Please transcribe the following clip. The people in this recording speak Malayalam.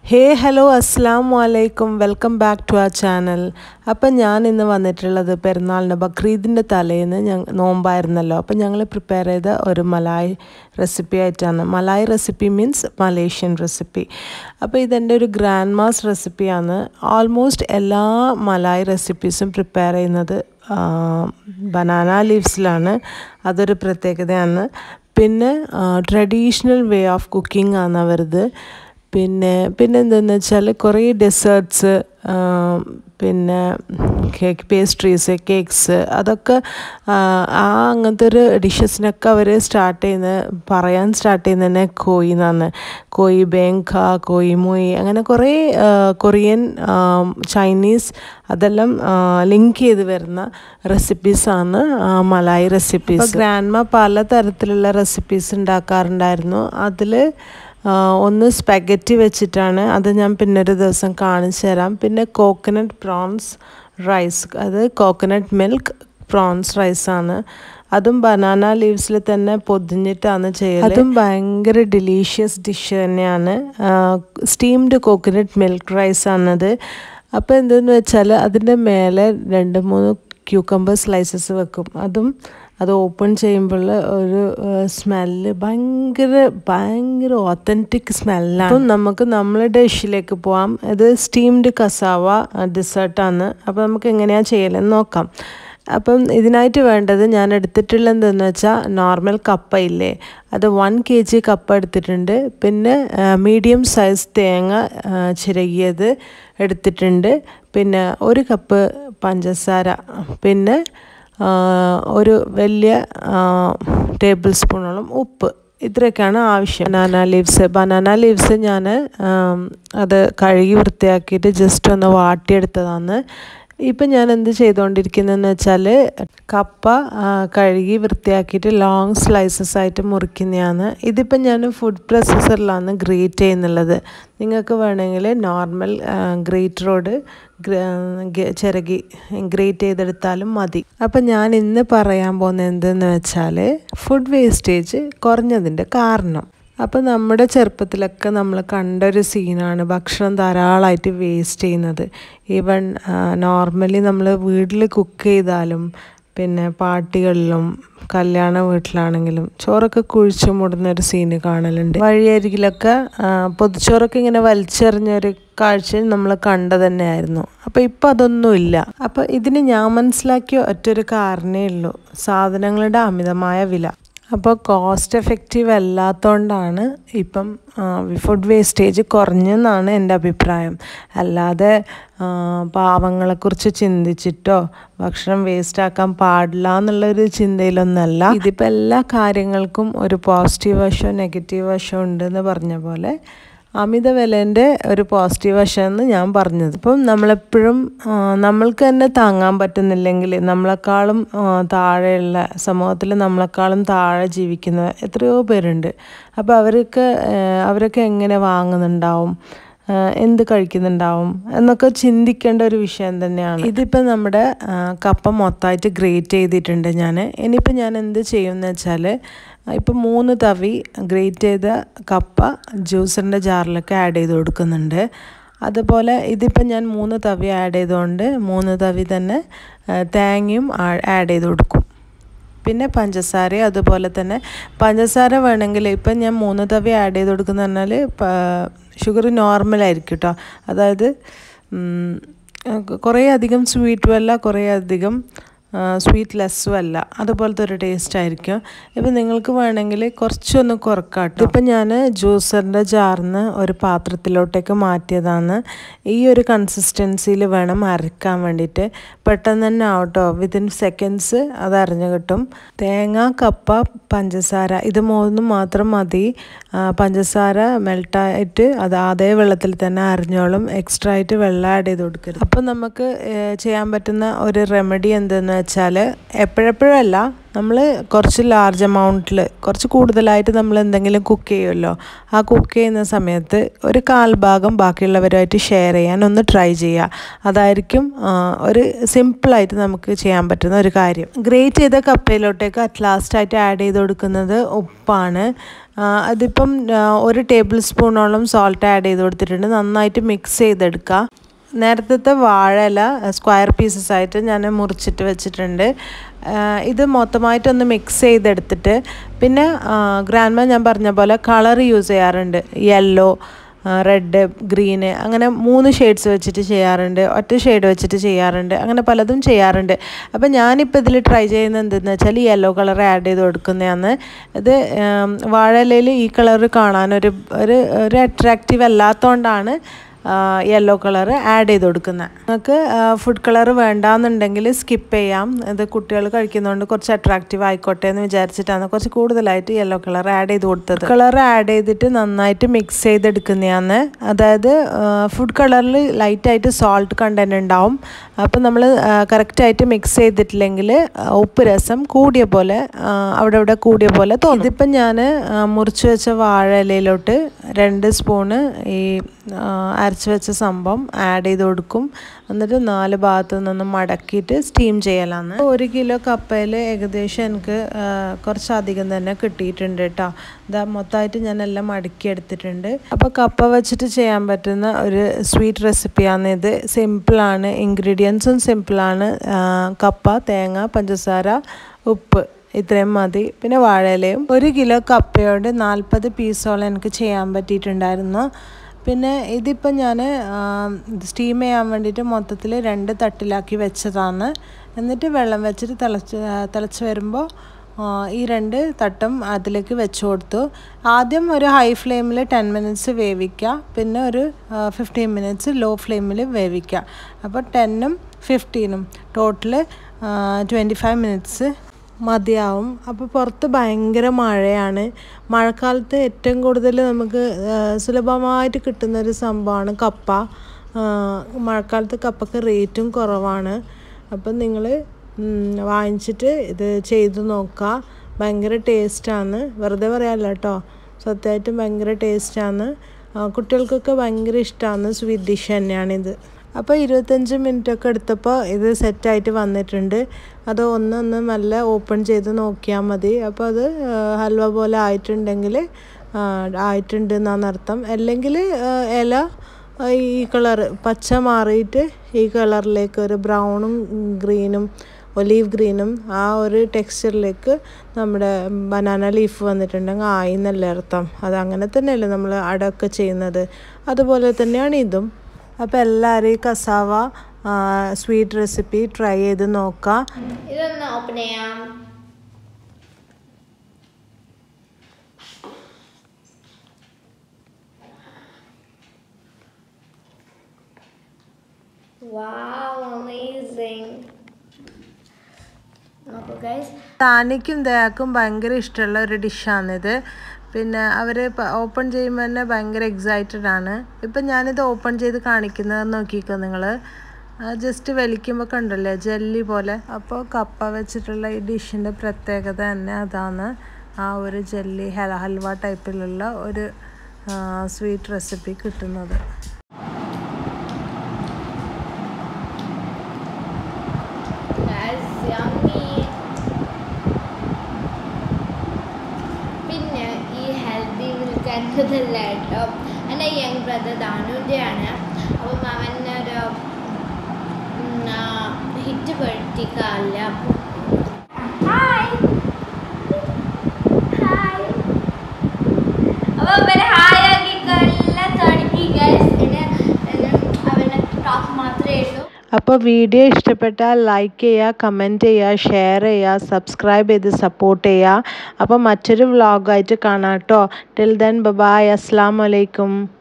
ഹേ ഹലോ അസ്സാം വലൈക്കും വെൽക്കം ബാക്ക് ടു ആ ചാനൽ അപ്പം ഞാൻ ഇന്ന് വന്നിട്ടുള്ളത് പെരുന്നാളിൻ്റെ ബക്രീദിൻ്റെ തലേന്ന് ഞങ്ങൾ നോമ്പായിരുന്നല്ലോ അപ്പം ഞങ്ങൾ പ്രിപ്പയർ ചെയ്ത ഒരു മലായ് റെസിപ്പി ആയിട്ടാണ് Malay recipe means Malaysian recipe അപ്പോൾ ഇതെൻ്റെ ഒരു ഗ്രാൻഡ് മാസ് റെസിപ്പിയാണ് ഓൾമോസ്റ്റ് എല്ലാ മലായ് റെസിപ്പീസും പ്രിപ്പയർ ചെയ്യുന്നത് ബനാന ലീവ്സിലാണ് അതൊരു പ്രത്യേകതയാണ് പിന്നെ ട്രഡീഷണൽ വേ ഓഫ് കുക്കിംഗ് ആണ് അവരത് പിന്നെ പിന്നെ എന്താണെന്ന് വെച്ചാൽ കുറേ ഡെസേർട്ട്സ് പിന്നെ കേക്ക് പേസ്ട്രീസ് കേക്ക്സ് അതൊക്കെ ആ അങ്ങനത്തെ ഒരു ഡിഷസിനൊക്കെ അവർ സ്റ്റാർട്ട് ചെയ്യുന്ന പറയാൻ സ്റ്റാർട്ട് ചെയ്യുന്നത് തന്നെ കോയി എന്നാണ് കോയി ബേങ്ക കോയി മൊയ് അങ്ങനെ കുറേ കൊറിയൻ ചൈനീസ് അതെല്ലാം ലിങ്ക് ചെയ്ത് വരുന്ന റെസിപ്പീസാണ് മലായി റെസിപ്പീസ് ഗ്രാൻഡ്മ പല തരത്തിലുള്ള റെസിപ്പീസ് ഉണ്ടാക്കാറുണ്ടായിരുന്നു അതിൽ ഒന്ന് സ്പെഗറ്റി വെച്ചിട്ടാണ് അത് ഞാൻ പിന്നെ ഒരു ദിവസം കാണിച്ചു തരാം പിന്നെ കോക്കനട്ട് പ്രോൺസ് റൈസ് അത് കോക്കനട്ട് മിൽക്ക് പ്രോൺസ് റൈസാണ് അതും ബനാന ലീവ്സിൽ തന്നെ പൊതിഞ്ഞിട്ടാണ് ചെയ്യുന്നത് അതും ഭയങ്കര ഡിലീഷ്യസ് ഡിഷ് തന്നെയാണ് സ്റ്റീംഡ് കോക്കനട്ട് മിൽക്ക് റൈസാണത് അപ്പോൾ എന്തെന്ന് വെച്ചാൽ അതിൻ്റെ മേലെ രണ്ട് മൂന്ന് ക്യൂക്കമ്പർ സ്ലൈസസ് വെക്കും അതും അത് ഓപ്പൺ ചെയ്യുമ്പോൾ ഒരു സ്മെല്ല് ഭയങ്കര ഭയങ്കര ഒത്തൻറ്റിക് സ്മെല്ലാണ് അപ്പം നമുക്ക് നമ്മളെ ഡിഷിലേക്ക് പോവാം ഇത് സ്റ്റീംഡ് കസാവ ഡെസേർട്ടാണ് അപ്പോൾ നമുക്ക് എങ്ങനെയാണ് ചെയ്യലെന്ന് നോക്കാം അപ്പം ഇതിനായിട്ട് വേണ്ടത് ഞാൻ എടുത്തിട്ടുള്ള എന്തെന്ന് വെച്ചാൽ നോർമൽ കപ്പ ഇല്ലേ അത് വൺ കെ ജി കപ്പ എടുത്തിട്ടുണ്ട് പിന്നെ മീഡിയം സൈസ് തേങ്ങ ചിരകിയത് എടുത്തിട്ടുണ്ട് പിന്നെ ഒരു കപ്പ് പഞ്ചസാര പിന്നെ ഒരു വലിയ ടേബിൾ സ്പൂണോളം ഉപ്പ് ഇത്രയൊക്കെയാണ് ആവശ്യം ബനാന ലീവ്സ് ബനാന ലീവ്സ് ഞാൻ അത് കഴുകി വൃത്തിയാക്കിയിട്ട് ജസ്റ്റ് ഒന്ന് വാട്ടിയെടുത്തതാണ് ഇപ്പം ഞാൻ എന്ത് ചെയ്തുകൊണ്ടിരിക്കുന്നതെന്ന് വെച്ചാൽ കപ്പ കഴുകി വൃത്തിയാക്കിയിട്ട് ലോങ് സ്ലൈസസ് ആയിട്ട് മുറിക്കുന്നതാണ് ഇതിപ്പം ഞാൻ ഫുഡ് പ്രോസസ്സറിലാണ് ഗ്രേറ്റ് ചെയ്യുന്നുള്ളത് നിങ്ങൾക്ക് വേണമെങ്കിൽ നോർമൽ ഗ്രേറ്ററോട് ചിരകി ഗ്രേറ്റ് ചെയ്തെടുത്താലും മതി അപ്പം ഞാൻ ഇന്ന് പറയാൻ പോകുന്നത് എന്തെന്ന് വെച്ചാൽ ഫുഡ് വേസ്റ്റേജ് കുറഞ്ഞതിൻ്റെ കാരണം അപ്പം നമ്മുടെ ചെറുപ്പത്തിലൊക്കെ നമ്മൾ കണ്ടൊരു സീനാണ് ഭക്ഷണം ധാരാളമായിട്ട് വേസ്റ്റ് ചെയ്യുന്നത് ഈവൻ നോർമലി നമ്മൾ വീട്ടിൽ കുക്ക് ചെയ്താലും പിന്നെ പാർട്ടികളിലും കല്യാണ വീട്ടിലാണെങ്കിലും ചോറൊക്കെ കുഴിച്ചു മൂടുന്ന ഒരു സീന് കാണലുണ്ട് വഴിയരികിലൊക്കെ പൊതിച്ചോറൊക്കെ ഇങ്ങനെ വലിച്ചെറിഞ്ഞൊരു കാഴ്ച നമ്മൾ കണ്ട തന്നെയായിരുന്നു അപ്പോൾ ഇപ്പം അതൊന്നുമില്ല അപ്പോൾ ഇതിന് ഞാൻ മനസ്സിലാക്കിയ ഒറ്റൊരു കാരണമേ ഉള്ളൂ സാധനങ്ങളുടെ അമിതമായ വില അപ്പോൾ കോസ്റ്റ് എഫക്റ്റീവ് അല്ലാത്തതുകൊണ്ടാണ് ഇപ്പം ഫുഡ് വേസ്റ്റേജ് കുറഞ്ഞെന്നാണ് എൻ്റെ അഭിപ്രായം അല്ലാതെ പാവങ്ങളെക്കുറിച്ച് ചിന്തിച്ചിട്ടോ ഭക്ഷണം വേസ്റ്റ് ആക്കാൻ പാടില്ല എന്നുള്ളൊരു ചിന്തയിലൊന്നല്ല ഇതിപ്പോൾ എല്ലാ കാര്യങ്ങൾക്കും ഒരു പോസിറ്റീവ് വശവും നെഗറ്റീവ് വശവും ഉണ്ടെന്ന് പറഞ്ഞ പോലെ അമിത വിലേൻ്റെ ഒരു പോസിറ്റീവ് വശമെന്ന് ഞാൻ പറഞ്ഞത് ഇപ്പം നമ്മളെപ്പോഴും നമ്മൾക്ക് തന്നെ താങ്ങാൻ പറ്റുന്നില്ലെങ്കിൽ നമ്മളെക്കാളും താഴെയുള്ള സമൂഹത്തിൽ നമ്മളെക്കാളും താഴെ ജീവിക്കുന്ന എത്രയോ പേരുണ്ട് അപ്പോൾ അവർക്ക് അവരൊക്കെ എങ്ങനെ വാങ്ങുന്നുണ്ടാവും എന്ത് കഴിക്കുന്നുണ്ടാവും എന്നൊക്കെ ചിന്തിക്കേണ്ട ഒരു വിഷയം തന്നെയാണ് ഇതിപ്പോൾ നമ്മുടെ കപ്പ മൊത്തമായിട്ട് ഗ്രേറ്റ് ചെയ്തിട്ടുണ്ട് ഞാൻ ഇനിയിപ്പോൾ ഞാൻ എന്ത് ചെയ്യുമെന്ന് വെച്ചാൽ ഇപ്പം മൂന്ന് തവി ഗ്രേറ്റ് ചെയ്ത കപ്പ ജ്യൂസറിൻ്റെ ജാറിലൊക്കെ ആഡ് ചെയ്ത് കൊടുക്കുന്നുണ്ട് അതുപോലെ ഇതിപ്പം ഞാൻ മൂന്ന് തവി ആഡ് ചെയ്തുകൊണ്ട് മൂന്ന് തവി തന്നെ തേങ്ങയും ആഡ് ചെയ്ത് കൊടുക്കും പിന്നെ പഞ്ചസാര അതുപോലെ തന്നെ പഞ്ചസാര വേണമെങ്കിൽ ഇപ്പം ഞാൻ മൂന്ന് തവി ആഡ് ചെയ്ത് കൊടുക്കുന്ന പറഞ്ഞാൽ ഷുഗർ നോർമലായിരിക്കും കേട്ടോ അതായത് കുറേ അധികം സ്വീറ്റും അല്ല കുറേ അധികം സ്വീറ്റ് ലെസ്സും അല്ല അതുപോലത്തെ ഒരു ടേസ്റ്റ് ആയിരിക്കും ഇപ്പം നിങ്ങൾക്ക് വേണമെങ്കിൽ കുറച്ചൊന്ന് കുറക്കാട്ടോ ഇപ്പം ഞാൻ ജ്യൂസറിൻ്റെ ജാറിന്ന് ഒരു പാത്രത്തിലോട്ടേക്ക് മാറ്റിയതാണ് ഈ ഒരു കൺസിസ്റ്റൻസിയിൽ വേണം അരക്കാൻ വേണ്ടിയിട്ട് പെട്ടെന്ന് തന്നെ ആവട്ടോ വിത്തിൻ സെക്കൻഡ്സ് അത് അരഞ്ഞു കിട്ടും തേങ്ങ കപ്പ പഞ്ചസാര ഇത് മൂന്നും മാത്രം മതി പഞ്ചസാര മെൽട്ടായിട്ട് അത് അതേ വെള്ളത്തിൽ തന്നെ അരിഞ്ഞോളും എക്സ്ട്രാ ആയിട്ട് വെള്ളം ആഡ് ചെയ്ത് കൊടുക്കരുത് അപ്പം നമുക്ക് ചെയ്യാൻ പറ്റുന്ന ഒരു റെമഡി എന്തെന്ന് വെച്ചാൽ എപ്പോഴെപ്പോഴല്ല നമ്മൾ കുറച്ച് ലാർജ് എമൗണ്ടിൽ കുറച്ച് കൂടുതലായിട്ട് നമ്മൾ എന്തെങ്കിലും കുക്ക് ചെയ്യുമല്ലോ ആ കുക്ക് ചെയ്യുന്ന സമയത്ത് ഒരു കാൽഭാഗം ബാക്കിയുള്ളവരുമായിട്ട് ഷെയർ ചെയ്യാൻ ഒന്ന് ട്രൈ ചെയ്യുക അതായിരിക്കും ഒരു സിമ്പിളായിട്ട് നമുക്ക് ചെയ്യാൻ പറ്റുന്ന ഒരു കാര്യം ഗ്രേറ്റ് ചെയ്ത കപ്പയിലോട്ടേക്ക് അറ്റ് ലാസ്റ്റ് ആയിട്ട് ആഡ് ചെയ്ത് കൊടുക്കുന്നത് ഉപ്പാണ് അതിപ്പം ഒരു ടേബിൾ സ്പൂണോളം സോൾട്ട് ആഡ് ചെയ്ത് കൊടുത്തിട്ടുണ്ട് നന്നായിട്ട് മിക്സ് ചെയ്തെടുക്കുക നേരത്തെ വാഴയില സ്ക്വയർ പീസസ് ആയിട്ട് ഞാൻ മുറിച്ചിട്ട് വെച്ചിട്ടുണ്ട് ഇത് മൊത്തമായിട്ടൊന്ന് മിക്സ് ചെയ്തെടുത്തിട്ട് പിന്നെ ഗ്രാൻഡ്മ ഞാൻ പറഞ്ഞ പോലെ കളർ യൂസ് ചെയ്യാറുണ്ട് യെല്ലോ റെഡ് ഗ്രീന് അങ്ങനെ മൂന്ന് ഷെയ്ഡ്സ് വെച്ചിട്ട് ചെയ്യാറുണ്ട് ഒറ്റ ഷെയ്ഡ് വെച്ചിട്ട് ചെയ്യാറുണ്ട് അങ്ങനെ പലതും ചെയ്യാറുണ്ട് അപ്പോൾ ഞാനിപ്പോൾ ഇതിൽ ട്രൈ ചെയ്യുന്നത് എന്തെന്ന് വെച്ചാൽ യെല്ലോ കളർ ആഡ് ചെയ്ത് കൊടുക്കുന്നതാണ് ഇത് വാഴയിലയിൽ ഈ കളർ കാണാനൊരു ഒരു ഒരു അട്രാക്റ്റീവ് അല്ലാത്തതുകൊണ്ടാണ് യെല്ലോ കളർ ആഡ് ചെയ്ത് കൊടുക്കുന്നത് നിങ്ങൾക്ക് ഫുഡ് കളർ വേണ്ടാന്നുണ്ടെങ്കിൽ സ്കിപ്പ് ചെയ്യാം ഇത് കുട്ടികൾ കഴിക്കുന്നതുകൊണ്ട് കുറച്ച് അട്രാക്റ്റീവ് ആയിക്കോട്ടെ എന്ന് വിചാരിച്ചിട്ടാണ് കുറച്ച് കൂടുതലായിട്ട് യെല്ലോ കളർ ആഡ് ചെയ്ത് കൊടുത്തത് കളർ ആഡ് ചെയ്തിട്ട് നന്നായിട്ട് മിക്സ് ചെയ്തെടുക്കുന്നതാണ് അതായത് ഫുഡ് കളറിൽ ലൈറ്റായിട്ട് സോൾട്ട് കണ്ടൻറ് ഉണ്ടാവും അപ്പം നമ്മൾ കറക്റ്റായിട്ട് മിക്സ് ചെയ്തിട്ടില്ലെങ്കിൽ ഉപ്പ് രസം കൂടിയ പോലെ അവിടെ ഇവിടെ കൂടിയ പോലെ തോന്നും ഇതിപ്പം ഞാൻ മുറിച്ച് വെച്ച വാഴ ഇലയിലോട്ട് രണ്ട് സ്പൂണ് ഈ അരച്ച് വെച്ച സംഭവം ആഡ് ചെയ്ത് കൊടുക്കും എന്നിട്ട് നാല് ഭാഗത്തു നിന്നും മടക്കിയിട്ട് സ്റ്റീം ചെയ്യലാണ് ഒരു കിലോ കപ്പയിൽ ഏകദേശം എനിക്ക് കുറച്ചധികം തന്നെ കിട്ടിയിട്ടുണ്ട് കേട്ടോ ഇതാ മൊത്തമായിട്ട് ഞാൻ എല്ലാം മടക്കി എടുത്തിട്ടുണ്ട് അപ്പോൾ കപ്പ വെച്ചിട്ട് ചെയ്യാൻ പറ്റുന്ന ഒരു സ്വീറ്റ് റെസിപ്പിയാണ് ഇത് സിമ്പിളാണ് ഇൻഗ്രീഡിയൻസും സിമ്പിളാണ് കപ്പ തേങ്ങ പഞ്ചസാര ഉപ്പ് ഇത്രയും മതി പിന്നെ വാഴയിലയും ഒരു കിലോ കപ്പയോട് നാൽപ്പത് പീസോളം എനിക്ക് ചെയ്യാൻ പറ്റിയിട്ടുണ്ടായിരുന്നു പിന്നെ ഇതിപ്പോൾ ഞാൻ സ്റ്റീം ചെയ്യാൻ വേണ്ടിയിട്ട് മൊത്തത്തിൽ രണ്ട് തട്ടിലാക്കി വെച്ചതാണ് എന്നിട്ട് വെള്ളം വെച്ചിട്ട് തിളച്ച് തിളച്ച് വരുമ്പോൾ ഈ രണ്ട് തട്ടും അതിലേക്ക് വെച്ച് കൊടുത്തു ആദ്യം ഒരു ഹൈ ഫ്ലെയിമിൽ ടെൻ മിനിറ്റ്സ് വേവിക്കുക പിന്നെ ഒരു ഫിഫ്റ്റീൻ മിനിറ്റ്സ് ലോ ഫ്ലെയിമിൽ വേവിക്കുക അപ്പോൾ ടെന്നും ഫിഫ്റ്റീനും ടോട്ടൽ ട്വൻറ്റി ഫൈവ് മിനിറ്റ്സ് മതിയാവും അപ്പോൾ പുറത്ത് ഭയങ്കര മഴയാണ് മഴക്കാലത്ത് ഏറ്റവും കൂടുതൽ നമുക്ക് സുലഭമായിട്ട് കിട്ടുന്നൊരു സംഭവമാണ് കപ്പ മഴക്കാലത്ത് കപ്പക്ക് റേറ്റും കുറവാണ് അപ്പം നിങ്ങൾ വാങ്ങിച്ചിട്ട് ഇത് ചെയ്ത് നോക്കുക ഭയങ്കര ടേസ്റ്റാണ് വെറുതെ പറയാമല്ല കേട്ടോ സത്യമായിട്ടും ഭയങ്കര ടേസ്റ്റാണ് കുട്ടികൾക്കൊക്കെ ഭയങ്കര ഇഷ്ടമാണ് സ്വീറ്റ് ഡിഷ് തന്നെയാണിത് അപ്പോൾ ഇരുപത്തഞ്ച് മിനിറ്റൊക്കെ എടുത്തപ്പോൾ ഇത് സെറ്റായിട്ട് വന്നിട്ടുണ്ട് അത് ഒന്നൊന്ന് നല്ല ഓപ്പൺ ചെയ്ത് നോക്കിയാൽ മതി അപ്പോൾ അത് ഹൽവ പോലെ ആയിട്ടുണ്ടെങ്കിൽ ആയിട്ടുണ്ട് എന്നാണ് അർത്ഥം അല്ലെങ്കിൽ ഇല ഈ കളർ പച്ച മാറിയിട്ട് ഈ കളറിലേക്ക് ഒരു ബ്രൗണും ഗ്രീനും ഒലീവ് ഗ്രീനും ആ ഒരു ടെക്സ്ചറിലേക്ക് നമ്മുടെ ബനാന ലീഫ് വന്നിട്ടുണ്ടെങ്കിൽ ആയി എന്നല്ലേ അർത്ഥം അത് അങ്ങനെ തന്നെയല്ലേ നമ്മൾ അടയൊക്കെ ചെയ്യുന്നത് അതുപോലെ തന്നെയാണ് ഇതും അപ്പോൾ എല്ലാവരും ഈ കസാവ സ്വീറ്റ് റെസിപ്പി ട്രൈ ചെയ്ത് നോക്കാം ഇതൊന്ന് ഓപ്പൺ ചെയ്യാം വാവ് അമേസിങ് നോക്കൂ ഗൈസ് താനിക്കും ദയാക്കും ഭയങ്കര ഇഷ്ടമുള്ള ഒരു ഡിഷാണിത് പിന്നെ അവർ ഓപ്പൺ ചെയ്യുമ്പോൾ തന്നെ ഭയങ്കര എക്സൈറ്റഡ് ആണ് ഇപ്പം ഞാനിത് ഓപ്പൺ ചെയ്ത് കാണിക്കുന്നത് നോക്കിക്കോ നിങ്ങൾ ജസ്റ്റ് വലിക്കുമ്പോൾ കണ്ടല്ലേ ജെല്ലി പോലെ അപ്പോൾ കപ്പ വെച്ചിട്ടുള്ള ഈ ഡിഷിൻ്റെ പ്രത്യേകത തന്നെ അതാണ് ആ ഒരു ജെല്ലി ഹല ഹൽവ ടൈപ്പിലുള്ള ഒരു സ്വീറ്റ് റെസിപ്പി കിട്ടുന്നത് That's yummy. പിന്നെ ഈ ഹെൽത്തി മിൽക്ക് എന്നതല്ല കേട്ടോ എൻ്റെ യങ് ബ്രദർ ദാനുവിൻ്റെയാണ് അപ്പം അവനൊരു ഹിറ്റ് പഠിക്കാറില്ല ഹായ് ഹായ് അപ്പോൾ അവരെ ഹായ് ആക്കിക്കൊല്ല തുടങ്ങി ഗൈസ് എന്നെ അവനെ ടോക്ക് മാത്രമേ ഉള്ളൂ അപ്പോൾ വീഡിയോ ഇഷ്ടപ്പെട്ടാൽ ലൈക്ക് ചെയ്യുക കമൻറ്റ് ചെയ്യുക ഷെയർ ചെയ്യുക സബ്സ്ക്രൈബ് ചെയ്ത് സപ്പോർട്ട് ചെയ്യുക അപ്പോൾ മറ്റൊരു വ്ളോഗായിട്ട് കാണാം കേട്ടോ ടിൽ ദെൻ ബബായ് അസ്സാം വലൈക്കും